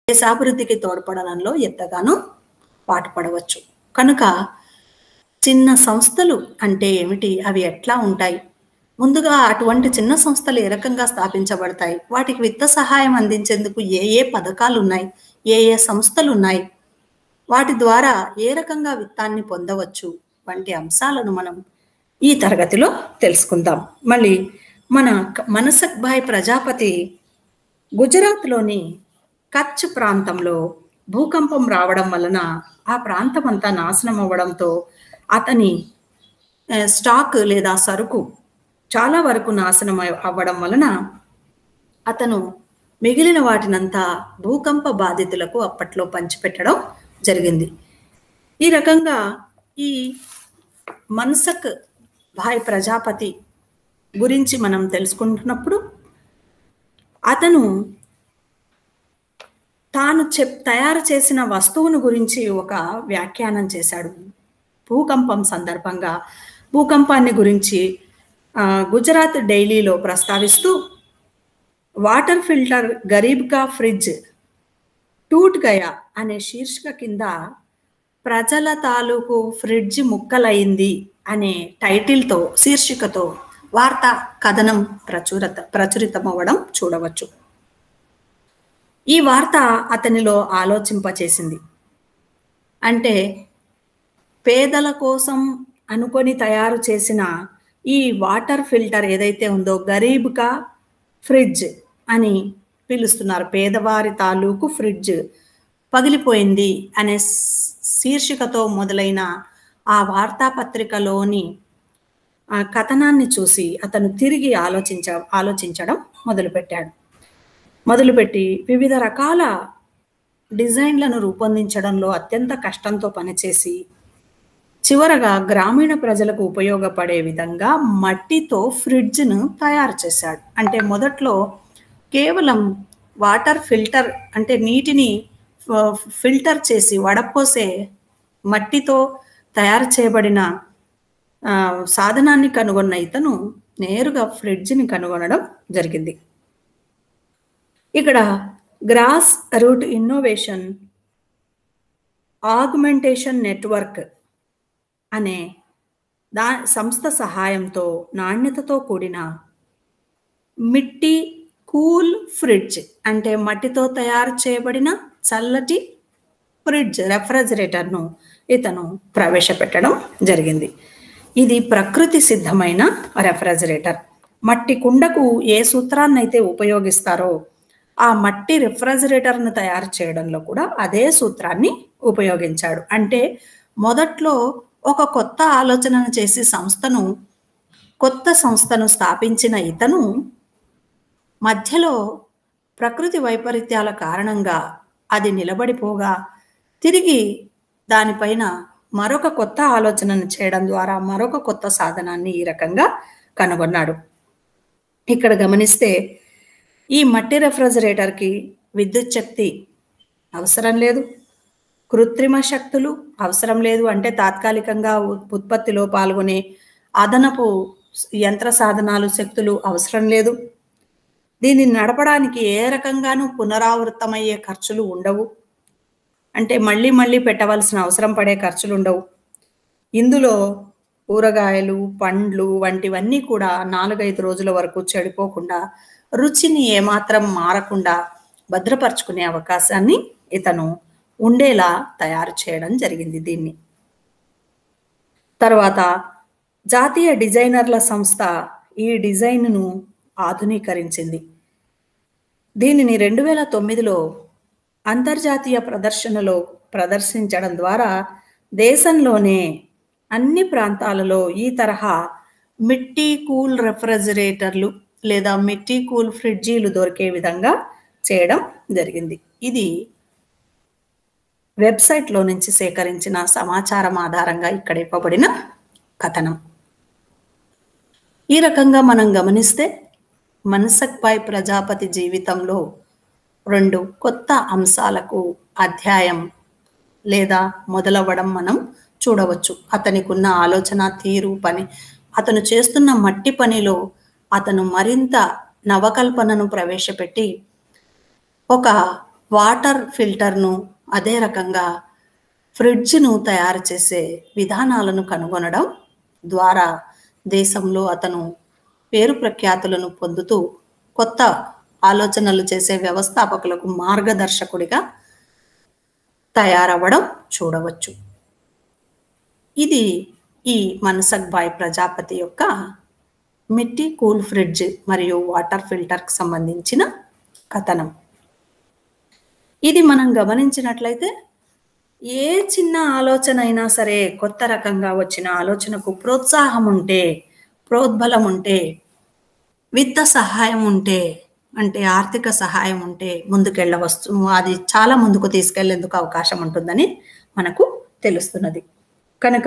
దేశాభివృద్ధికి తోడ్పడడంలో ఎంతగానో పాటుపడవచ్చు కనుక చిన్న సంస్థలు అంటే ఏమిటి అవి ఎట్లా ఉంటాయి ముందుగా అటువంటి చిన్న సంస్థలు ఏ రకంగా స్థాపించబడతాయి వాటికి విత్త సహాయం అందించేందుకు ఏ ఏ పథకాలు ఉన్నాయి ఏ ఏ సంస్థలు ఉన్నాయి వాటి ద్వారా ఏ రకంగా విత్తాన్ని పొందవచ్చు వంటి అంశాలను మనం ఈ తరగతిలో తెలుసుకుందాం మళ్ళీ మన మనసక్ భాయ్ ప్రజాపతి గుజరాత్లోని కచ్ ప్రాంతంలో భూకంపం రావడం వలన ఆ ప్రాంతం అంతా నాశనం అవ్వడంతో అతని ఆ, స్టాక్ లేదా సరుకు చాలా వరకు నాశనం అవ్- అవ్వడం వలన అతను మిగిలిన వాటినంతా భూకంప బాధితులకు అప్పట్లో పంచిపెట్టడం జరిగింది ఈ రకంగా ఈ మన్సక్ భాయ్ ప్రజాపతి గురించి మనం తెలుసుకుంటున్నప్పుడు అతను తాను చెప్ తయారు చేసిన వస్తువును గురించి ఒక వ్యాఖ్యానం చేశాడు భూకంపం సందర్భంగా భూకంపాన్ని గురించి ఆ, గుజరాత్ డైలీలో ప్రస్తావిస్తూ వాటర్ ఫిల్టర్ గరీబ్ కా ఫ్రిడ్జ్ టూట్ గయా అనే శీర్షిక కింద ప్రజల తాలూకు ఫ్రిడ్జ్ ముక్కలైంది అనే టైటిల్తో శీర్షికతో వార్తా కథనం ప్రచురత ప్రచురితమవ్వడం చూడవచ్చు ఈ వార్త అతనిలో ఆలోచింపచేసింది అంటే పేదల కోసం అనుకొని తయారు చేసిన ఈ వాటర్ ఫిల్టర్ ఏదైతే ఉందో గరీబ్గా ఫ్రిడ్జ్ అని పిలుస్తున్నారు పేదవారి తాలూకు ఫ్రిడ్జ్ పగిలిపోయింది అనే స్- శీర్షికతో మొదలైన ఆ వార్తాపత్రికలోని ఆ కథనాన్ని చూసి అతను తిరిగి ఆలోచించ ఆలోచించడం మొదలుపెట్టాడు మొదలుపెట్టి వివిధ రకాల డిజైన్లను రూపొందించడంలో అత్యంత కష్టంతో పనిచేసి చివరగా గ్రామీణ ప్రజలకు ఉపయోగపడే విధంగా మట్టితో ఫ్రిడ్జ్ను తయారు చేశాడు అంటే మొదట్లో కేవలం వాటర్ ఫిల్టర్ అంటే నీటిని ఫ- ఫిల్టర్ చేసి వడపోసే మట్టితో తయారు చేయబడిన ఆ, సాధనాన్ని కనుగొన్న ఇతను నేరుగా ఫ్రిడ్జ్ని కనుగొనడం జరిగింది ఇక్కడ grass root innovation augmentation network అనే దా సంస్థ సహాయంతో నాణ్యతతో కూడిన మిట్టి కూల్ ఫ్రిడ్జ్ అంటే మట్టితో తయారు చేయబడిన చల్లటి ఫ్రిడ్జ్ రెఫ్రిజిరేటర్ను ఇతను ప్రవేశపెట్టడం జరిగింది ఇది ప్రకృతి సిద్ధమైన రెఫ్రిజిరేటర్ మట్టి కుండకు ఏ సూత్రాన్ని అయితే ఉపయోగిస్తారో ఆ మట్టి రెఫ్రిజిరేటర్ను తయారు చేయడంలో కూడా అదే సూత్రాన్ని ఉపయోగించాడు అంటే మొదట్లో ఒక కొత్త ఆలోచనను చేసి సంస్థను కొత్త సంస్థను స్థాపించిన ఇతను మధ్యలో ప్రకృతి వైపరీత్యాల కారణంగా అది నిలబడిపోగా తిరిగి దానిపైన మరొక కొత్త ఆలోచనను చేయడం ద్వారా మరొక కొత్త సాధనాన్ని ఈ రకంగా కనుగొన్నాడు ఇక్కడ గమనిస్తే ఈ మట్టి రెఫ్రిజిరేటర్కి విద్యుత్ శక్తి అవసరం లేదు కృత్రిమ శక్తులు అవసరం లేదు అంటే తాత్కాలికంగా ఉ- ఉత్పత్తిలో పాల్గొనే అదనపు యంత్ర సాధనాలు శక్తులు అవసరం లేదు దీన్ని నడపడానికి ఏ రకంగానూ పునరావృతమయ్యే ఖర్చులు ఉండవు అంటే మళ్ళీ మళ్ళీ పెట్టవలసిన అవసరం పడే ఖర్చులు ఉండవు ఇందులో కూరగాయలు పండ్లు వంటివన్నీ కూడా నాలుగైదు రోజుల వరకు చెడిపోకుండా రుచిని ఏమాత్రం మారకుండా భద్రపరచుకునే అవకాశాన్ని ఇతను ఉండేలా తయారు చేయడం జరిగింది దీన్ని తర్వాత జాతీయ డిజైనర్ల సంస్థ ఈ డిజైన్ను ఆధునీకరించింది దీనిని రెండు వేల తొమ్మిదిలో అంతర్జాతీయ ప్రదర్శనలో ప్రదర్శించడం ద్వారా దేశంలోనే అన్ని ప్రాంతాలలో ఈ తరహా మిట్టి కూల్ రెఫ్రిజిరేటర్లు లేదా మిట్టి కూల్ ఫ్రిడ్జీలు దొరికే విధంగా చేయడం జరిగింది ఇది వెబ్సైట్లో నుంచి సేకరించిన సమాచారం ఆధారంగా ఇక్కడ ఇవ్వబడిన కథనం ఈ రకంగా మనం గమనిస్తే మనసక్ పై ప్రజాపతి జీవితంలో రెండు కొత్త అంశాలకు అధ్యాయం లేదా మొదలవ్వడం మనం చూడవచ్చు అతనికి ఉన్న ఆలోచన తీరు పని అతను చేస్తున్న మట్టి పనిలో అతను మరింత నవకల్పనను ప్రవేశపెట్టి ఒక వాటర్ ఫిల్టర్ను అదే రకంగా ఫ్రిడ్జ్ను తయారు చేసే విధానాలను కనుగొనడం ద్వారా దేశంలో అతను పేరు ప్రఖ్యాతులను పొందుతూ కొత్త ఆలోచనలు చేసే వ్యవస్థాపకులకు మార్గదర్శకుడిగా తయారవ్వడం చూడవచ్చు ఇది ఈ మన్సక్ భాయ్ ప్రజాపతి యొక్క మిట్టి కూల్ ఫ్రిడ్జ్ మరియు వాటర్ ఫిల్టర్కి సంబంధించిన కథనం ఇది మనం గమనించినట్లయితే ఏ చిన్న ఆలోచన అయినా సరే కొత్త రకంగా వచ్చిన ఆలోచనకు ప్రోత్సాహం ఉంటే ప్రోద్బలం ఉంటే విత్త సహాయం ఉంటే అంటే ఆర్థిక సహాయం ఉంటే ముందుకెళ్ళవచ్చు అది చాలా ముందుకు తీసుకెళ్లేందుకు అవకాశం ఉంటుందని మనకు తెలుస్తున్నది కనుక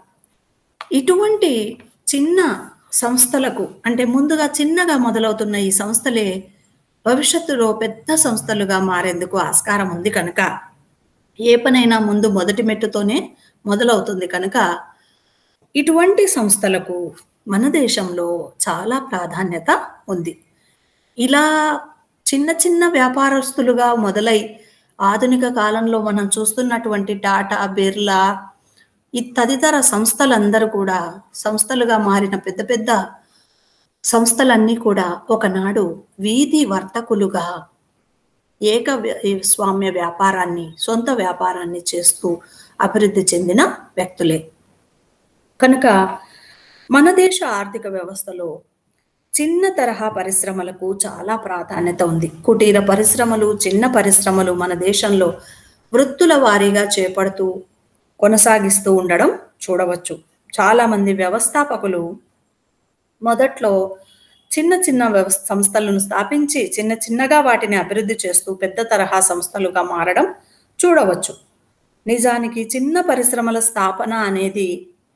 ఇటువంటి చిన్న సంస్థలకు అంటే ముందుగా చిన్నగా మొదలవుతున్న ఈ సంస్థలే భవిష్యత్తులో పెద్ద సంస్థలుగా మారేందుకు ఆస్కారం ఉంది కనుక ఏ పనైనా ముందు మొదటి మెట్టుతోనే మొదలవుతుంది కనుక ఇటువంటి సంస్థలకు మన దేశంలో చాలా ప్రాధాన్యత ఉంది ఇలా చిన్న చిన్న వ్యాపారస్తులుగా మొదలై ఆధునిక కాలంలో మనం చూస్తున్నటువంటి టాటా బిర్లా ఈ తదితర సంస్థలందరూ కూడా సంస్థలుగా మారిన పెద్ద పెద్ద సంస్థలన్నీ కూడా ఒకనాడు వీధి వర్తకులుగా ఏక స్వామ్య వ్యాపారాన్ని సొంత వ్యాపారాన్ని చేస్తూ అభివృద్ధి చెందిన వ్యక్తులే కనుక మన దేశ ఆర్థిక వ్యవస్థలో చిన్న తరహా పరిశ్రమలకు చాలా ప్రాధాన్యత ఉంది కుటీర పరిశ్రమలు చిన్న పరిశ్రమలు మన దేశంలో వృత్తుల వారీగా చేపడుతూ కొనసాగిస్తూ ఉండడం చూడవచ్చు చాలామంది వ్యవస్థాపకులు మొదట్లో చిన్న చిన్న వ్యవస్థ సంస్థలను స్థాపించి చిన్న చిన్నగా వాటిని అభివృద్ధి చేస్తూ పెద్ద తరహా సంస్థలుగా మారడం చూడవచ్చు నిజానికి చిన్న పరిశ్రమల స్థాపన అనేది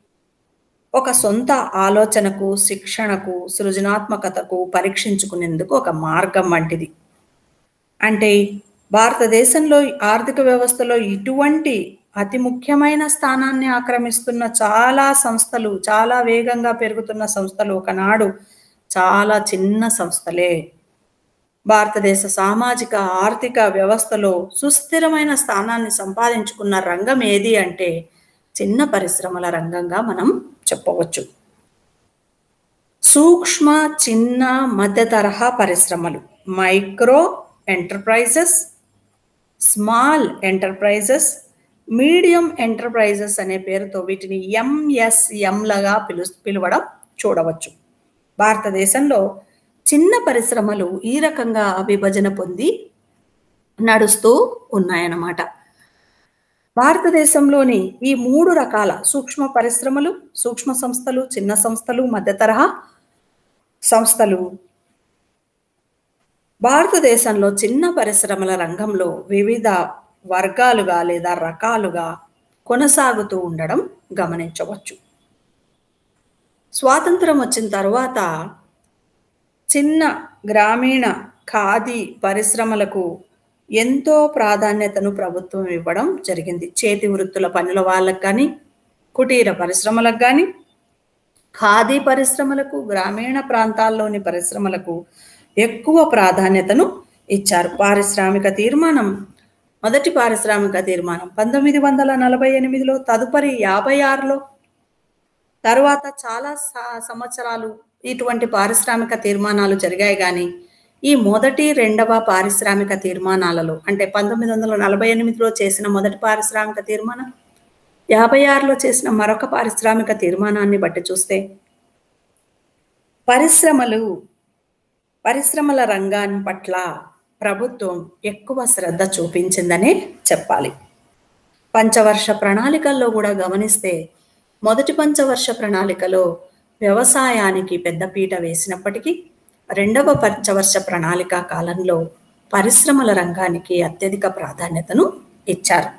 ఒక సొంత ఆలోచనకు శిక్షణకు సృజనాత్మకతకు పరీక్షించుకునేందుకు ఒక మార్గం వంటిది అంటే భారతదేశంలో ఆర్థిక వ్యవస్థలో ఇటువంటి అతి ముఖ్యమైన స్థానాన్ని ఆక్రమిస్తున్న చాలా సంస్థలు చాలా వేగంగా పెరుగుతున్న సంస్థలు ఒకనాడు చాలా చిన్న సంస్థలే భారతదేశ సామాజిక ఆర్థిక వ్యవస్థలో సుస్థిరమైన స్థానాన్ని సంపాదించుకున్న రంగం ఏది అంటే చిన్న పరిశ్రమల రంగంగా మనం చెప్పవచ్చు సూక్ష్మ చిన్న మధ్య తరహా పరిశ్రమలు micro enterprises small enterprises medium enterprises అనే పేరుతో వీటిని ఎంఎస్ఎంలుగా పిలు పిలవడం చూడవచ్చు భారతదేశంలో చిన్న పరిశ్రమలు ఈ రకంగా విభజన పొంది నడుస్తూ ఉన్నాయన్నమాట భారతదేశంలోని ఈ మూడు రకాల సూక్ష్మ పరిశ్రమలు సూక్ష్మ సంస్థలు చిన్న సంస్థలు మధ్య తరహా సంస్థలు భారతదేశంలో చిన్న పరిశ్రమల రంగంలో వివిధ వర్గాలుగా లేదా రకాలుగా కొనసాగుతూ ఉండడం గమనించవచ్చు స్వాతంత్రం వచ్చిన తర్వాత చిన్న గ్రామీణ ఖాదీ పరిశ్రమలకు ఎంతో ప్రాధాన్యతను ప్రభుత్వం ఇవ్వడం జరిగింది చేతి వృత్తుల పనుల వాళ్ళకు కానీ కుటీర పరిశ్రమలకు కానీ ఖాదీ పరిశ్రమలకు గ్రామీణ ప్రాంతాల్లోని పరిశ్రమలకు ఎక్కువ ప్రాధాన్యతను ఇచ్చారు పారిశ్రామిక తీర్మానం మొదటి పారిశ్రామిక తీర్మానం పంతొమ్మిది వందల నలభై ఎనిమిదిలో తదుపరి యాభై ఆరులో తర్వాత చాలా సంవత్సరాలు ఇటువంటి పారిశ్రామిక తీర్మానాలు జరిగాయి కానీ ఈ మొదటి రెండవ పారిశ్రామిక తీర్మానాలలో అంటే పంతొమ్మిది వందల నలభై ఎనిమిదిలో చేసిన మొదటి పారిశ్రామిక తీర్మానం యాభై ఆరులో చేసిన మరొక పారిశ్రామిక తీర్మానాన్ని బట్టి చూస్తే పరిశ్రమలు పరిశ్రమల రంగాన్ని పట్ల ప్రభుత్వం ఎక్కువ శ్రద్ధ చూపించిందనే చెప్పాలి పంచవర్ష ప్రణాళికల్లో కూడా గమనిస్తే మొదటి పంచవర్ష ప్రణాళికలో వ్యవసాయానికి పెద్దపీట వేసినప్పటికీ రెండవ పంచవర్ష ప్రణాళిక కాలంలో పరిశ్రమల రంగానికి అత్యధిక ప్రాధాన్యతను ఇచ్చారు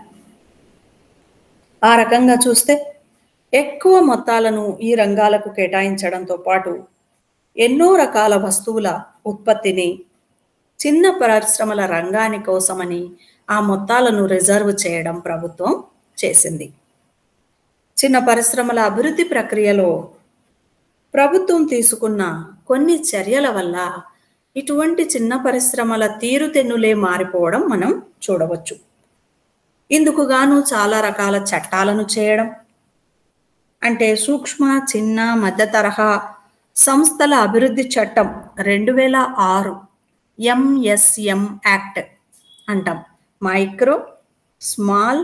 ఆ రకంగా చూస్తే ఎక్కువ మొత్తాలను ఈ రంగాలకు కేటాయించడంతో పాటు ఎన్నో రకాల వస్తువుల ఉత్పత్తిని చిన్న పరిశ్రమల రంగాని కోసమని ఆ మొత్తాలను రిజర్వ్ చేయడం ప్రభుత్వం చేసింది చిన్న పరిశ్రమల అభివృద్ధి ప్రక్రియలో ప్రభుత్వం తీసుకున్న కొన్ని చర్యల వల్ల ఇటువంటి చిన్న పరిశ్రమల తీరుతెన్నులే మారిపోవడం మనం చూడవచ్చు ఇందుకు గాను చాలా రకాల చట్టాలను చేయడం అంటే సూక్ష్మ చిన్న మధ్య తరహా సంస్థల అభివృద్ధి చట్టం రెండు వేల ఆరు ఎంఎస్ఎం యాక్ట్ అంటాం micro small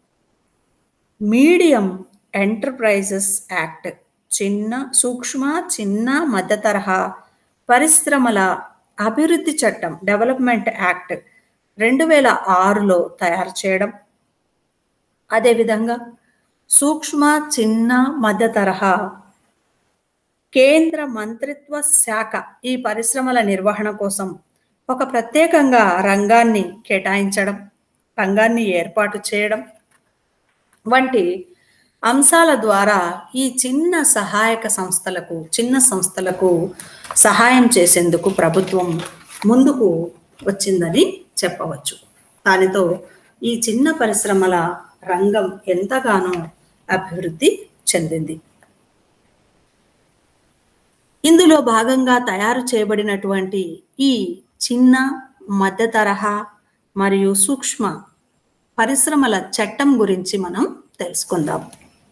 medium enterprises act చిన్న సూక్ష్మ చిన్న మధ్య తరహా పరిశ్రమల అభివృద్ధి చట్టం డెవలప్మెంట్ యాక్ట్ రెండు వేల ఆరులో తయారు చేయడం అదేవిధంగా సూక్ష్మ చిన్న మధ్య తరహా కేంద్ర మంత్రిత్వ శాఖ ఈ పరిశ్రమల నిర్వహణ కోసం ఒక ప్రత్యేకంగా రంగాన్ని కేటాయించడం రంగాన్ని ఏర్పాటు చేయడం వంటి అంశాల ద్వారా ఈ చిన్న సహాయక సంస్థలకు చిన్న సంస్థలకు సహాయం చేసేందుకు ప్రభుత్వం ముందుకు వచ్చిందని చెప్పవచ్చు దానితో ఈ చిన్న పరిశ్రమల రంగం ఎంతగానో అభివృద్ధి చెందింది ఇందులో భాగంగా తయారు చేయబడినటువంటి ఈ చిన్న మధ్య తరహా మరియు సూక్ష్మ పరిశ్రమల చట్టం గురించి మనం తెలుసుకుందాం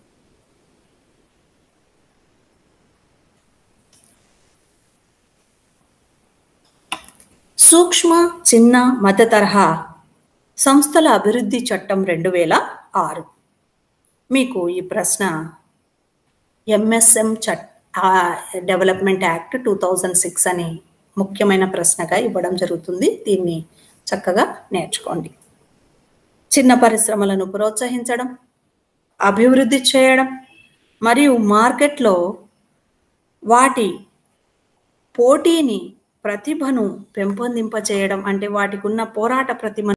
సూక్ష్మ చిన్న మధ్య తరహా సంస్థల అభివృద్ధి చట్టం రెండు వేల ఆరు మీకు ఈ ప్రశ్న ఎంఎస్ఎం చట్ development act two thousand six అని ముఖ్యమైన ప్రశ్నగా ఇవ్వడం జరుగుతుంది దీన్ని చక్కగా నేర్చుకోండి చిన్న పరిశ్రమలను ప్రోత్సహించడం అభివృద్ధి చేయడం మరియు మార్కెట్లో వాటి పోటీని ప్రతిభను పెంపొందింపచేయడం అంటే వాటికి ఉన్న పోరాట ప్రతిమ